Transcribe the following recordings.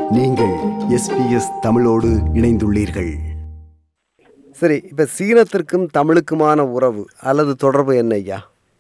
நீங்கள் எஸ்பிஎஸ் தமிழோடு இணைந்துள்ளீர்கள் சரி இப்ப சீனத்திற்கும் தமிழுக்குமான உறவு அல்லது தொடர்பு என்ன ஐயா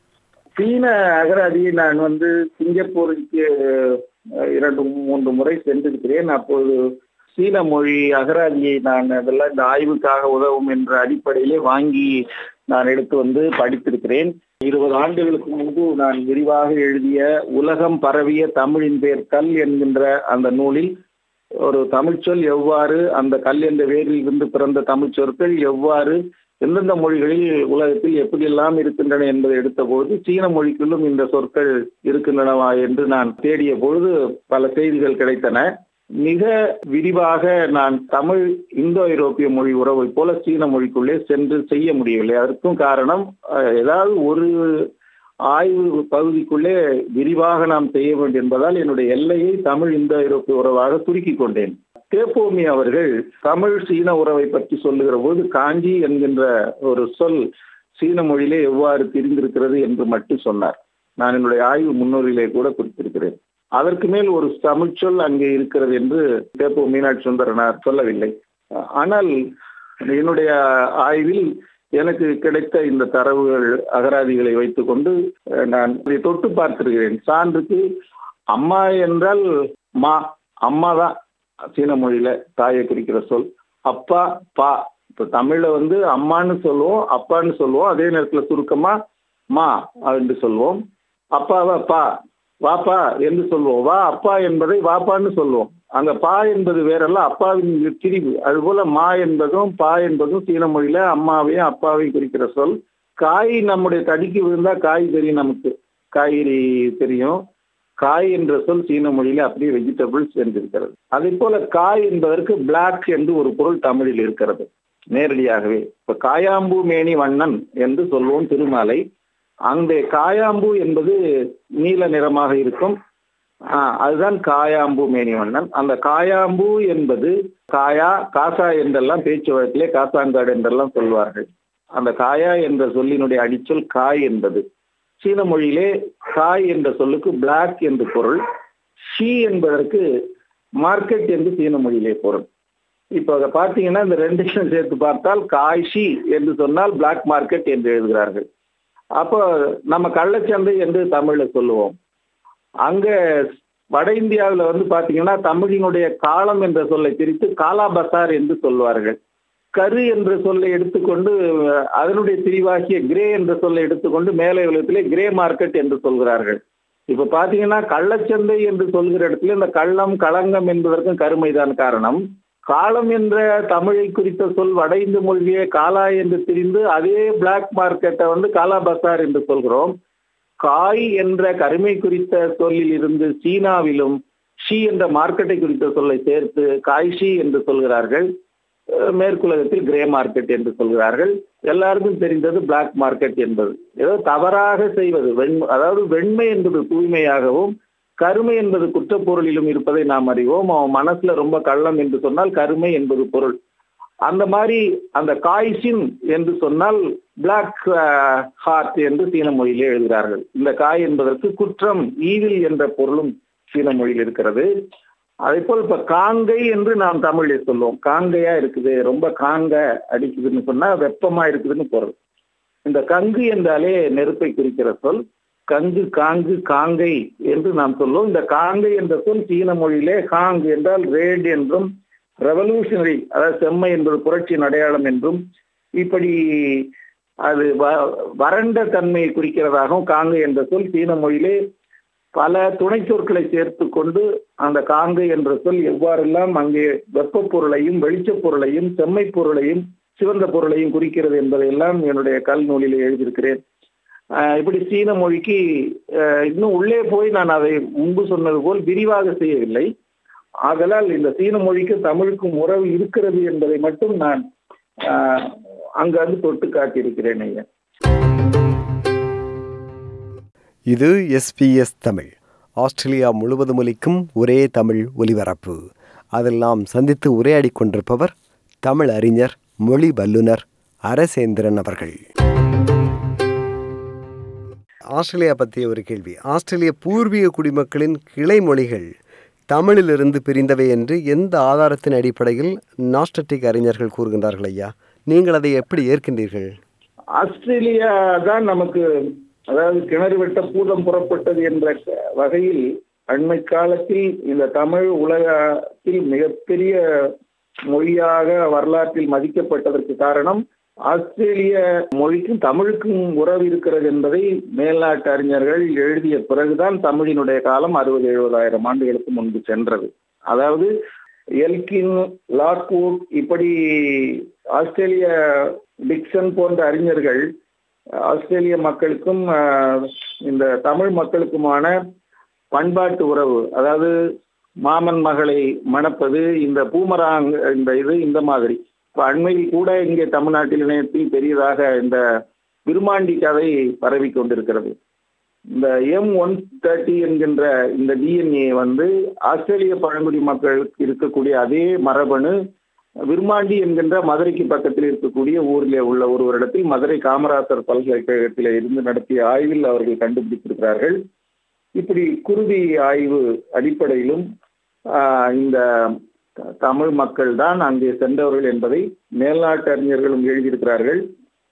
சீன அகராதியை நான் வந்து சிங்கப்பூருக்கு அஹ், இரண்டு மூன்று முறை சென்றிருக்கிறேன் அப்போது சீன மொழி அகராதியை நான் அதெல்லாம் இந்த ஆய்வுக்காக உதவும் என்ற அடிப்படையிலே வாங்கி நான் எடுத்து வந்து படித்திருக்கிறேன் இருபது ஆண்டுகளுக்கு முன்பு நான் விரிவாக எழுதிய உலகம் பரவிய தமிழின் பேர் கல் என்கின்ற அந்த நூலில் ஒரு தமிழ்ச்சொல் எவ்வாறு அந்த கல் என்ற வேரில் இருந்து பிறந்த தமிழ் சொற்கள் எவ்வாறு எந்தெந்த மொழிகளில் உலகத்தில் எப்படியெல்லாம் இருக்கின்றன என்பதை எடுத்தபோது சீன மொழிக்குள்ளும் இந்த சொற்கள் இருக்கின்றனவா என்று நான் தேடிய பொழுது பல செய்திகள் கிடைத்தன மிக விரிவாக நான் தமிழ் இந்தோ ஐரோப்பிய மொழி உறவை போல சீன மொழிக்குள்ளே சென்று செய்ய முடியவில்லை அதற்கும் காரணம் அஹ், ஏதாவது ஒரு ஆய்வு பகுதிக்குள்ளே விரிவாக நாம் செய்ய வேண்டும் என்பதால் என்னுடைய எல்லையை தமிழ் இந்தோ ஐரோப்பிய உறவாக சுருக்கிக் கொண்டேன் தேப்போமி அவர்கள் தமிழ் சீன உறவை பற்றி சொல்லுகிற போது காஞ்சி என்கின்ற ஒரு சொல் சீன மொழியிலே எவ்வாறு பிரிந்திருக்கிறது என்று மட்டும் சொன்னார் நான் என்னுடைய ஆய்வு முன்னுரையிலே கூட குறிப்பிட்டிருக்கிறேன் அதற்கு மேல் ஒரு தமிழ் சொல் அங்கே இருக்கிறது என்று தேப்போ மீனாட்சி சுந்தரனார் சொல்லவில்லை ஆனால் என்னுடைய ஆய்வில் எனக்கு கிடைத்த இந்த தரவுகள் அகராதிகளை வைத்துக்கொண்டு அஹ், நான் இதை தொட்டு பார்த்திருக்கிறேன் சான்றுக்கு அம்மா என்றால் மா அம்மா தான் சீன மொழியில தாயை குறிக்கிற சொல் அப்பா பா இப்ப தமிழ்ல வந்து அம்மான்னு சொல்லுவோம் அப்பான்னு சொல்லுவோம் அதே நேரத்துல சுருக்கமா மா என்று சொல்லுவோம் அப்பாவா பா வாப்பா என்று சொல்லுவோம் வா அப்பா என்பதை வாப்பான்னு சொல்லுவோம் அங்க பா என்பது வேறல்ல அப்பாவின் திரிவு அதுபோல மா என்பதும் பா என்பதும் சீன மொழியில அம்மாவையும் அப்பாவையும் குறிக்கிற சொல் காய் நம்முடைய தடிக்கு விழுந்தா காய் தெரியும் நமக்கு காய்கறி தெரியும் காய் என்ற சொல் சீன மொழியில அப்படியே வெஜிடபிள்ஸ் என்று இருக்கிறது அதே போல காய் என்பதற்கு பிளாக் என்று ஒரு பொருள் தமிழில் இருக்கிறது நேரடியாகவே இப்ப காயாம்பூ மேனி வண்ணன் என்று சொல்லுவோம் திருமாலை அந்த காயாம்பூ என்பது நீல நிறமாக இருக்கும் ஆஹ் அதுதான் காயாம்பூ மேனி வண்ணன் அந்த காயாம்பூ என்பது காயா காசா என்றெல்லாம் பேச்சு வழக்கிலே காசாங்காடு என்றெல்லாம் சொல்வார்கள் அந்த காயா என்ற சொல்லினுடைய அடிச்சொல் காய் என்பது சீன மொழியிலே காய் என்ற சொல்லுக்கு பிளாக் என்று பொருள் ஷீ என்பதற்கு மார்க்கெட் என்று சீன மொழியிலே பொருள் இப்போ அதை பார்த்தீங்கன்னா இந்த ரெண்டையும் சேர்த்து பார்த்தால் காய் ஷீ என்று சொன்னால் பிளாக் மார்க்கெட் என்று எழுதுகிறார்கள் அப்போ நம்ம கள்ளச்சந்தை என்று தமிழ்ல சொல்லுவோம் அங்க வட இந்தியாவில் வந்து பாத்தீங்கன்னா தமிழினுடைய காலம் என்ற சொல்லை பிரித்து காலா பசார் என்று சொல்வார்கள் கரு என்ற சொல்லை எடுத்துக்கொண்டு அஹ், அதனுடைய பிரிவாகிய கிரே என்ற சொல்லை எடுத்துக்கொண்டு மேலே உலகத்திலே கிரே மார்க்கெட் என்று சொல்கிறார்கள் இப்ப பாத்தீங்கன்னா கள்ளச்சந்தை என்று சொல்கிற இடத்துல இந்த கள்ளம் களங்கம் என்பதற்கும் கருமைதான் காரணம் காலம் என்ற தமிழை குறித்த சொல் வட இந்து மொழியே காலா என்று திரிந்து அதே பிளாக் மார்க்கெட்டை வந்து காலா பசார் என்று சொல்கிறோம் காய் என்ற கருமை குறித்த சொல்லில் இருந்து சீனாவிலும் ஷி என்ற மார்க்கெட்டை குறித்த சொல்லை சேர்த்து காய்ஷி என்று சொல்கிறார்கள் அஹ் மேற்குலகத்தில் கிரே மார்க்கெட் என்று சொல்கிறார்கள் எல்லாருக்கும் தெரிந்தது பிளாக் மார்க்கெட் என்பது ஏதோ தவறாக செய்வது வெண் அதாவது வெண்மை என்பது தூய்மையாகவும் கருமை என்பது குற்றப்பொருளிலும் இருப்பதை நாம் அறிவோம் அவன் மனசுல ரொம்ப கள்ளம் என்று சொன்னால் கருமை என்பது பொருள் அந்த மாதிரி அந்த காய்சின் என்று சொன்னால் பிளாக் ஹார்ட் என்று சீன மொழியிலே எழுதுகிறார்கள் இந்த காய் என்பதற்கு குற்றம் ஈவில் என்ற பொருளும் சீன மொழியில் இருக்கிறது அதே போல் இப்ப காங்கை என்று நாம் தமிழில் சொல்லுவோம் காங்கையா இருக்குது ரொம்ப காங்க அடிக்குதுன்னு சொன்னா வெப்பமா இருக்குதுன்னு பொருள் இந்த கங்கு என்றாலே நெருப்பை குறிக்கிற சொல் கங்கு காங்கு காங்கை என்று நாம் சொல்லுவோம் இந்த காங்கை என்ற சொல் சீன மொழியிலே காங் என்றால் ரேட் என்றும் ரெவல்யூஷனரி அதாவது செம்மை என்பது புரட்சியின் அடையாளம் என்றும் இப்படி அது வ- வறண்ட தன்மையை குறிக்கிறதாகவும் காங்கு என்ற சொல் சீன மொழியிலே பல துணை சொற்களை சேர்த்து கொண்டு அந்த காங்கு என்ற சொல் எவ்வாறெல்லாம் அங்கே வெப்ப பொருளையும் வெளிச்சப் பொருளையும் செம்மை பொருளையும் சிவந்த பொருளையும் குறிக்கிறது என்பதையெல்லாம் என்னுடைய கல் நூலில் எழுதியிருக்கிறேன் ஆஹ் இப்படி சீன மொழிக்கு ஆஹ் இன்னும் உள்ளே போய் நான் அதை முன்பு சொன்னது போல் விரிவாக செய்யவில்லை ஆதலால் இந்த சீன மொழிக்கும் தமிழுக்கும் உறவு இருக்கிறது என்பதை மட்டும் நான் ஆஹ் அங்கங்கு தொட்டு காட்டியிருக்கிறேன் ஐயா இது எஸ்பிஎஸ் தமிழ் ஆஸ்திரேலியா முழுவதும் ஒலிக்கும் ஒரே தமிழ் ஒலிபரப்பு அதில் நாம் சந்தித்து உரையாடிக் கொண்டிருப்பவர் தமிழ் அறிஞர் மொழி வல்லுனர் அரசேந்திரன் அவர்கள் ஆஸ்திரேலியா பற்றிய ஒரு கேள்வி ஆஸ்திரேலிய பூர்வீக குடிமக்களின் கிளை மொழிகள் தமிழிலிருந்து பிரிந்தவை என்று எந்த ஆதாரத்தின் அடிப்படையில் நாஸ்டட்டிக் அறிஞர்கள் கூறுகின்றார்கள் ஐயா நீங்கள் அதை எப்படி ஏற்கின்றீர்கள் ஆஸ்திரேலியா தான் நமக்கு அதாவது கிணறு வெட்ட பூதம் புறப்பட்டது என்ற வகையில் அண்மை காலத்தில் இந்த தமிழ் உலகத்தில் மிகப்பெரிய மொழியாக வரலாற்றில் மதிக்கப்பட்டதற்கு காரணம் ஆஸ்திரேலிய மொழிக்கும் தமிழுக்கும் உறவு இருக்கிறது என்பதை மேல்நாட்டு அறிஞர்கள் எழுதிய பிறகுதான் தமிழினுடைய காலம் அறுபது எழுபதாயிரம் ஆண்டுகளுக்கு முன்பு சென்றது அதாவது எல்கின் லாக்வுட் இப்படி ஆஸ்திரேலிய டிக்சன் போன்ற அறிஞர்கள் ஆஸ்திரேலிய மக்களுக்கும் இந்த தமிழ் மக்களுக்குமான பண்பாட்டு உறவு அதாவது மாமன் மகளை மணப்பது இந்த பூமராங் இந்த இது இந்த மாதிரி இப்போ அண்மையில் கூட இங்கே தமிழ்நாட்டில் இணையத்தில் பெரியதாக இந்த விருமாண்டி கதை பரவி கொண்டிருக்கிறது இந்த எம் ஒன் தேர்ட்டி என்கின்ற இந்த டிஎன்ஏ வந்து ஆஸ்திரேலிய பழங்குடி மக்களுக்கு இருக்கக்கூடிய அதே மரபணு விருமாண்டி என்கின்ற மதுரைக்கு பக்கத்தில் இருக்கக்கூடிய ஊரில் உள்ள ஒரு வருடத்தில் மதுரை காமராசர் பல்கலைக்கழகத்தில் இருந்து நடத்திய ஆய்வில் அவர்கள் கண்டுபிடித்திருக்கிறார்கள் இப்படி குருதி ஆய்வு அடிப்படையிலும் இந்த தமிழ் மக்கள் தான் அங்கே சென்றவர்கள் என்பதை மேல்நாட்டு அறிஞர்களும் எழுதியிருக்கிறார்கள்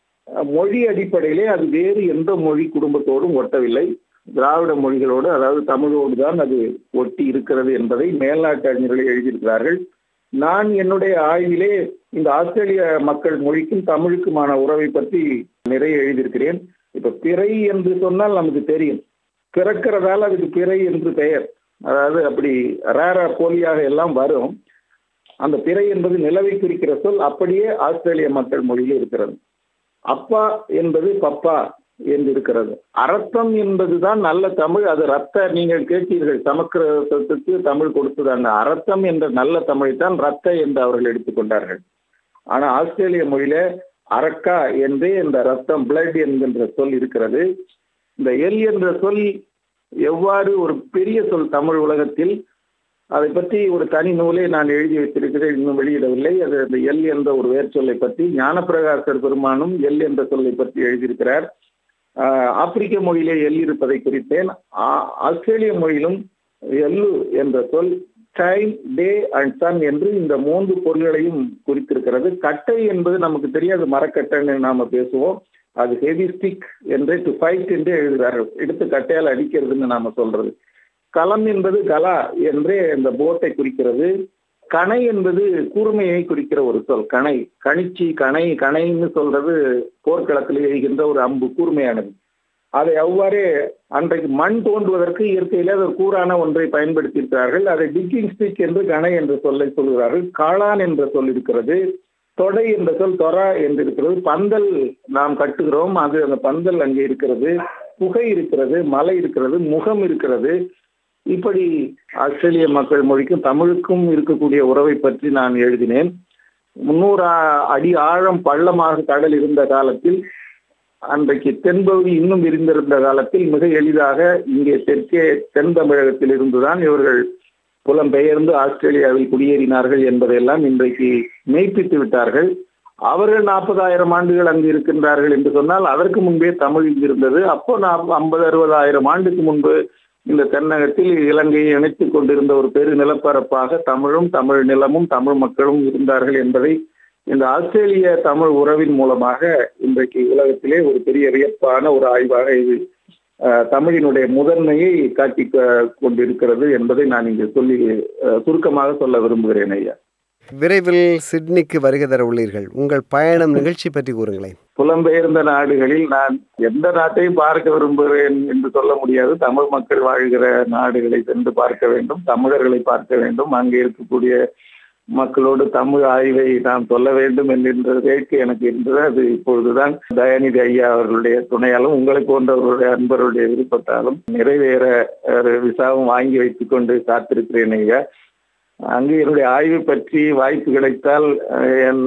மொழி அடிப்படையிலே அது வேறு எந்த மொழி குடும்பத்தோடும் ஒட்டவில்லை திராவிட மொழிகளோடு அதாவது தமிழோடு தான் அது ஒட்டி இருக்கிறது என்பதை மேல்நாட்டு அறிஞர்கள் எழுதியிருக்கிறார்கள் நான் என்னுடைய ஆய்விலே இந்த ஆஸ்திரேலிய மக்கள் மொழிக்கும் தமிழுக்குமான உறவை பற்றி நிறைய எழுதியிருக்கிறேன் இப்ப பிறை என்று சொன்னால் நமக்கு தெரியும் பிறக்கிறதால அதுக்கு பிறை என்று பெயர் அதாவது அப்படி ரேரா போலியாக எல்லாம் வரும் அந்த பிறை என்பது நிலவை குறிக்கிற சொல் அப்படியே ஆஸ்திரேலிய மக்கள் மொழியில் இருக்கிறது அப்பா என்பது பப்பா என்று இருக்கிறது அரத்தம் என்பதுதான் நல்ல தமிழ் அது ரத்த நீங்கள் கேட்டீர்கள் சமஸ்கிருதத்துக்கு தமிழ் கொடுத்ததான் அரத்தம் என்ற நல்ல தமிழை தான் ரத்த என்று அவர்கள் எடுத்துக்கொண்டார்கள் ஆனா ஆஸ்திரேலிய மொழியில அரக்கா என்றே இந்த ரத்தம் பிளட் என்கின்ற சொல் இருக்கிறது இந்த எல் என்ற சொல் எவ்வாறு ஒரு பெரிய சொல் தமிழ் உலகத்தில் அதை பற்றி ஒரு தனி நூலை நான் எழுதி வைத்திருக்கிறேன் இன்னும் வெளியிடவில்லை அது அந்த எல் என்ற ஒரு வேர் சொல்லை பற்றி ஞானப்பிரகாசர் பெருமானும் எல் என்ற சொல்லை பற்றி எழுதியிருக்கிறார் ஆப்பிரிக்க மொழியிலே எல் இருப்பதை குறித்தேன் ஆஸ்திரேலிய மொழியிலும் எல்லு என்ற சொல் டைம் டே அண்ட் சன் என்று இந்த மூன்று பொருள்களையும் குறித்திருக்கிறது கட்டை என்பது நமக்கு தெரியாது மரக்கட்டைன்னு நாம பேசுவோம் அது ஹெவி ஸ்டிக் என்று டு ஃபைட் என்று எழுதுகிறார்கள் எடுத்து கட்டையால் அடிக்கிறதுன்னு நாம சொல்றது களம் என்பது கலா என்றே இந்த போட்டை குறிக்கிறது கணை என்பது கூர்மையை குறிக்கிற ஒரு சொல் கணை கணிச்சி கணை கணைன்னு சொல்றது போர்க்களத்தில் எழுகின்ற ஒரு அம்பு கூர்மையானது அதை அவ்வாறே அன்றைக்கு மண் தோன்றுவதற்கு இயற்கையிலே ஒரு கூறான ஒன்றை பயன்படுத்தியிருக்கிறார்கள் அதை டிக்கிங் ஸ்டிக் என்று கணை என்ற சொல்லை சொல்கிறார்கள் காளான் என்ற சொல் இருக்கிறது தொடை என்ற சொல் தொரா என்று இருக்கிறது பந்தல் நாம் கட்டுகிறோம் அது அந்த பந்தல் அங்கே இருக்கிறது புகை இருக்கிறது மலை இருக்கிறது முகம் இருக்கிறது இப்படி ஆஸ்திரேலிய மக்கள் மொழிக்கும் தமிழுக்கும் இருக்கக்கூடிய உறவை பற்றி நான் எழுதினேன் முன்னூறு அடி ஆழம் பள்ளமாக கடல் இருந்த காலத்தில் அன்றைக்கு தென்பகுதி இன்னும் விரிந்திருந்த காலத்தில் மிக எளிதாக இங்கே தெற்கே தென் தமிழகத்தில் இருந்துதான் இவர்கள் புலம்பெயர்ந்து ஆஸ்திரேலியாவில் குடியேறினார்கள் என்பதையெல்லாம் இன்றைக்கு மெய்ப்பித்து விட்டார்கள் அவர்கள் நாற்பதாயிரம் ஆண்டுகள் அங்கு இருக்கின்றார்கள் என்று சொன்னால் அதற்கு முன்பே தமிழ் இருந்தது அப்போ நான் ஐம்பது அறுபதாயிரம் ஆண்டுக்கு முன்பு இந்த தென்னகத்தில் இலங்கையை இணைத்துக் கொண்டிருந்த ஒரு பெரு நிலப்பரப்பாக தமிழும் தமிழ் நிலமும் தமிழ் மக்களும் இருந்தார்கள் என்பதை இந்த ஆஸ்திரேலிய தமிழ் உறவின் மூலமாக இன்றைக்கு உலகத்திலே ஒரு பெரிய வியப்பான ஒரு ஆய்வாக இது தமிழினுடைய முதன்மையை காட்டி கொண்டிருக்கிறது என்பதை நான் இங்கு சொல்லி சுருக்கமாக சொல்ல விரும்புகிறேன் ஐயா விரைவில் சிட்னிக்கு வருகை தர உள்ளீர்கள் உங்கள் பயணம் நிகழ்ச்சி பற்றி கூறுங்களேன் புலம்பெயர்ந்த நாடுகளில் நான் எந்த நாட்டையும் பார்க்க விரும்புகிறேன் என்று சொல்ல முடியாது தமிழ் மக்கள் வாழ்கிற நாடுகளை சென்று பார்க்க வேண்டும் தமிழர்களை பார்க்க வேண்டும் அங்கே இருக்கக்கூடிய மக்களோடு தமிழ் ஆய்வை நாம் சொல்ல வேண்டும் என்கின்ற வேட்கை எனக்கு இருந்தது அது இப்பொழுதுதான் தயாநிதி ஐயா அவர்களுடைய துணையாலும் உங்களை போன்றவர்களுடைய அன்பருடைய விருப்பத்தாலும் நிறைவேற விசாவும் வாங்கி வைத்துக் கொண்டு காத்திருக்கிறேன் ஐயா அங்கு என்னுடைய ஆய்வு பற்றி வாய்ப்பு கிடைத்தால் என்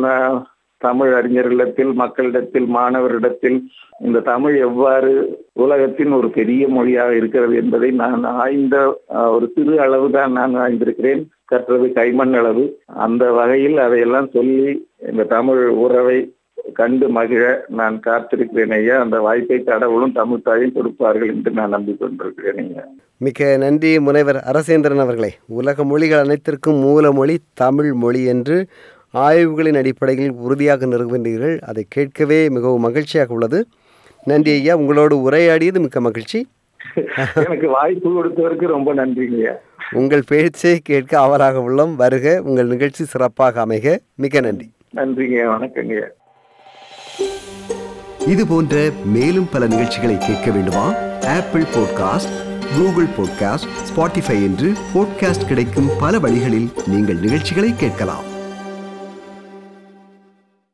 தமிழ் அறிஞர்களிடத்தில் மக்களிடத்தில் மாணவரிடத்தில் இந்த தமிழ் எவ்வாறு உலகத்தின் ஒரு பெரிய மொழியாக இருக்கிறது என்பதை நான் ஆய்ந்த ஒரு சிறு அளவு தான் நான் ஆய்ந்திருக்கிறேன் கற்றது கைமண் அளவு அந்த வகையில் அதையெல்லாம் சொல்லி இந்த தமிழ் உறவை கண்டு மகிழ நான் காத்திருக்கிறேன் ஐயா அந்த வாய்ப்பை கடவுளும் தமிழ் தாயும் கொடுப்பார்கள் என்று நான் நம்பிக்கொண்டிருக்கிறேன் ஐயா மிக்க நன்றி முனைவர் அரசேந்திரன் அவர்களே உலக மொழிகள் அனைத்திற்கும் மூல மொழி தமிழ் மொழி என்று ஆய்வுகளின் அடிப்படையில் உறுதியாக நிறுவுகின்றீர்கள் அதை கேட்கவே மிகவும் மகிழ்ச்சியாக உள்ளது நன்றி ஐயா உங்களோடு உரையாடியது மிக்க மகிழ்ச்சி எனக்கு வாய்ப்பு கொடுத்ததற்கு ரொம்ப நன்றிங்க ஐயா உங்கள் பேச்சை கேட்க ஆவலாக உள்ளோம் வருக உங்கள் நிகழ்ச்சி சிறப்பாக அமைக மிக்க நன்றி நன்றிங்க ஐயா வணக்கங்க ஐயா இது போன்ற மேலும் பல நிகழ்ச்சிகளை கேட்க வேண்டுமா Apple podcast Google podcast Spotify என்று பாட்காஸ்ட் கிடைக்கும் பல வழிகளில் நீங்கள் நிகழ்ச்சிகளை கேட்கலாம்